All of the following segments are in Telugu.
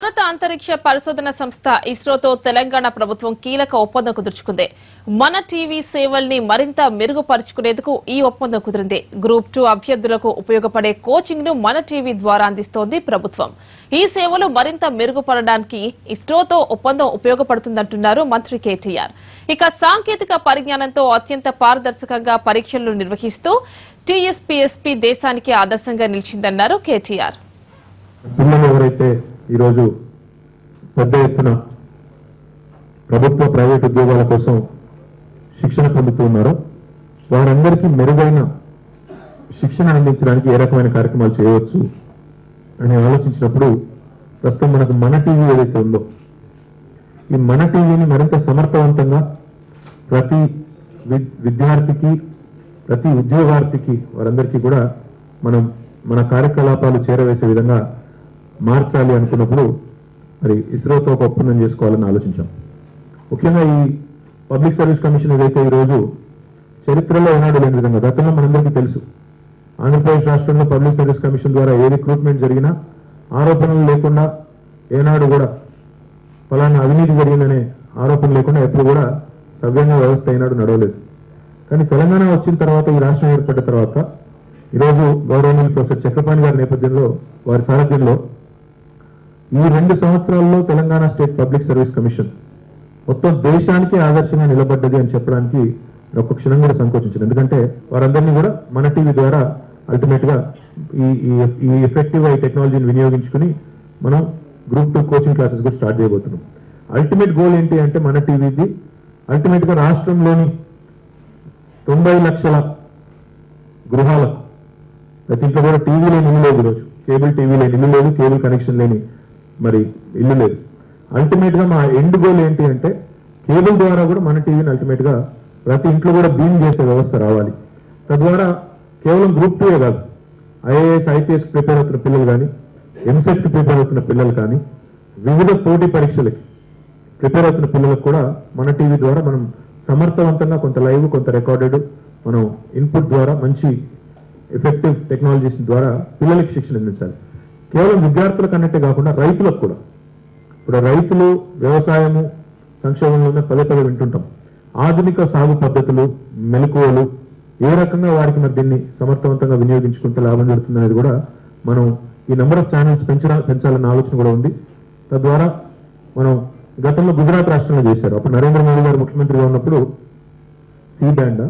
భారత అంతరిక్ష పరిశోధన సంస్థ ఇస్రోతో తెలంగాణ ప్రభుత్వం కీలక ఒప్పందం కుదుర్చుకుంది మన టీవీ సేవల్ని మరింత మెరుగుపరుచుకునేందుకు ఈ ఒప్పందం కుదిరింది గ్రూప్ టూ అభ్యర్థులకు ఉపయోగపడే కోచింగ్ ను మన టీవీ ద్వారా అందిస్తోంది ప్రభుత్వం ఈ సేవలు మరింత మెరుగుపడడానికి ఇస్రోతో ఒప్పందం ఉపయోగపడుతుందంటున్నారు మంత్రి కేటీఆర్ ఇక సాంకేతిక పరిజ్ఞానంతో అత్యంత పారదర్శకంగా పరీక్షలు నిర్వహిస్తూ టీఎస్పీఎస్పీ దేశానికి ఆదర్శంగా నిలిచిందన్నారు కేటీఆర్ పిల్లలు ఎవరైతే ఈరోజు పెద్ద ఎత్తున ప్రభుత్వ ప్రైవేట్ ఉద్యోగాల కోసం శిక్షణ పొందుతూ ఉన్నారో వారందరికీ మెరుగైన శిక్షణ అందించడానికి ఏ రకమైన కార్యక్రమాలు చేయవచ్చు అని ఆలోచించినప్పుడు ప్రస్తుతం మనకు మన టీవీ ఏదైతే ఉందో ఈ మన టీవీని మరింత సమర్థవంతంగా ప్రతి వి- విద్యార్థికి ప్రతి ఉద్యోగార్థికి వారందరికీ కూడా మనం మన కార్యకలాపాలు చేరవేసే విధంగా మార్చాలి అనుకున్నప్పుడు మరి ఇస్రోతో ఒక ఒప్పందం చేసుకోవాలని ఆలోచించాం ముఖ్యంగా ఈ పబ్లిక్ సర్వీస్ కమిషన్ ఏదైతే ఈ రోజు చరిత్రలో ఏనాడు లేని విధంగా గతంలో మనందరికీ తెలుసు ఆంధ్రప్రదేశ్ రాష్ట్రంలో పబ్లిక్ సర్వీస్ కమిషన్ ద్వారా ఏ రిక్రూట్మెంట్ జరిగినా ఆరోపణలు లేకుండా ఏనాడు కూడా ఫలానా అవినీతి జరిగిందనే ఆరోపణ లేకుండా ఎప్పుడు కూడా సవ్యంగా వ్యవస్థ అయినాడు నడవలేదు కానీ తెలంగాణ వచ్చిన తర్వాత ఈ రాష్ట్రం ఏర్పడ్డ తర్వాత ఈరోజు గౌరవనీయులు ప్రొఫెసర్ చక్రపాణి గారి నేపథ్యంలో వారి సారథ్యంలో ఈ రెండు సంవత్సరాల్లో Telangana state public service commission మొత్తం దేశానికి ఆదర్శంగా నిలబడ్డది అని చెప్పడానికి నేను ఒక్క క్షణం కూడా సంకోచించాను ఎందుకంటే వారందరినీ కూడా మన టీవీ ద్వారా అల్టిమేట్ గా ఈ ఈ- ఈ ఎఫెక్టివ్ ఈ టెక్నాలజీని వినియోగించుకుని మనం గ్రూప్ టూ కోచింగ్ క్లాసెస్ కూడా స్టార్ట్ చేయబోతున్నాం అల్టిమేట్ గోల్ ఏంటి అంటే మన టీవీది అల్టిమేట్ గా రాష్ట్రంలోని తొంభై లక్షల గృహాలకు ప్రతి ఇంట్లో కూడా టీవీ లేని ఇల్లు లేదు ఈరోజు కేబుల్ టీవీ లేని ఇల్లు లేదు కేబుల్ కనెక్షన్ లేని మరి ఇల్లు లేదు అల్టిమేట్ గా మా ఎండ్ గోల్ ఏంటి అంటే కేబుల్ ద్వారా కూడా మన టీవీని అల్టిమేట్ గా ప్రతి ఇంట్లో కూడా బీమ్ చేసే వ్యవస్థ రావాలి తద్వారా కేవలం గ్రూప్ టూ కాదు ఐఏఎస్ ఐపీఎస్ ప్రిపేర్ అవుతున్న పిల్లలు కానీ ఎంసెట్ ప్రిపేర్ అవుతున్న పిల్లలు కానీ వివిధ పోటీ పరీక్షలకి ప్రిపేర్ అవుతున్న పిల్లలకు కూడా మన టీవీ ద్వారా మనం సమర్థవంతంగా కొంత లైవ్ కొంత రికార్డెడ్ మనం ఇన్పుట్ ద్వారా మంచి ఎఫెక్టివ్ టెక్నాలజీస్ ద్వారా పిల్లలకి శిక్షణ అందించాలి కేవలం విద్యార్థులకు అన్నట్టే కాకుండా రైతులకు కూడా ఇప్పుడు రైతులు వ్యవసాయము సంక్షేమంలో ఉన్న పదే పదే వింటుంటాం ఆధునిక సాగు పద్ధతులు మెలకువలు ఏ రకంగా వారికి మరి దీన్ని సమర్థవంతంగా వినియోగించుకుంటే లాభం జరుగుతుంది అనేది కూడా మనం ఈ నెంబర్ ఆఫ్ ఛానల్స్ పెంచడా పెంచాలన్న ఆలోచన కూడా ఉంది తద్వారా మనం గతంలో గుజరాత్ రాష్ట్రంలో చేశారు అప్పుడు నరేంద్ర మోడీ గారు ముఖ్యమంత్రిగా ఉన్నప్పుడు సి బ్యాండ్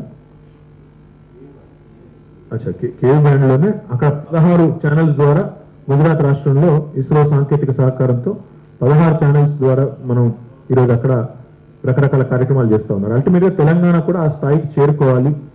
అచ్చా కేవ్ బ్యాండ్ లోనే అక్కడ పదహారు ఛానల్స్ ద్వారా గుజరాత్ రాష్ట్రంలో ఇస్రో సాంకేతిక సహకారంతో పదహారు ఛానల్స్ ద్వారా మనం ఈరోజు అక్కడ రకరకాల కార్యక్రమాలు చేస్తా ఉన్నారు అల్టిమేట్ గా తెలంగాణ కూడా ఆ స్థాయికి చేరుకోవాలి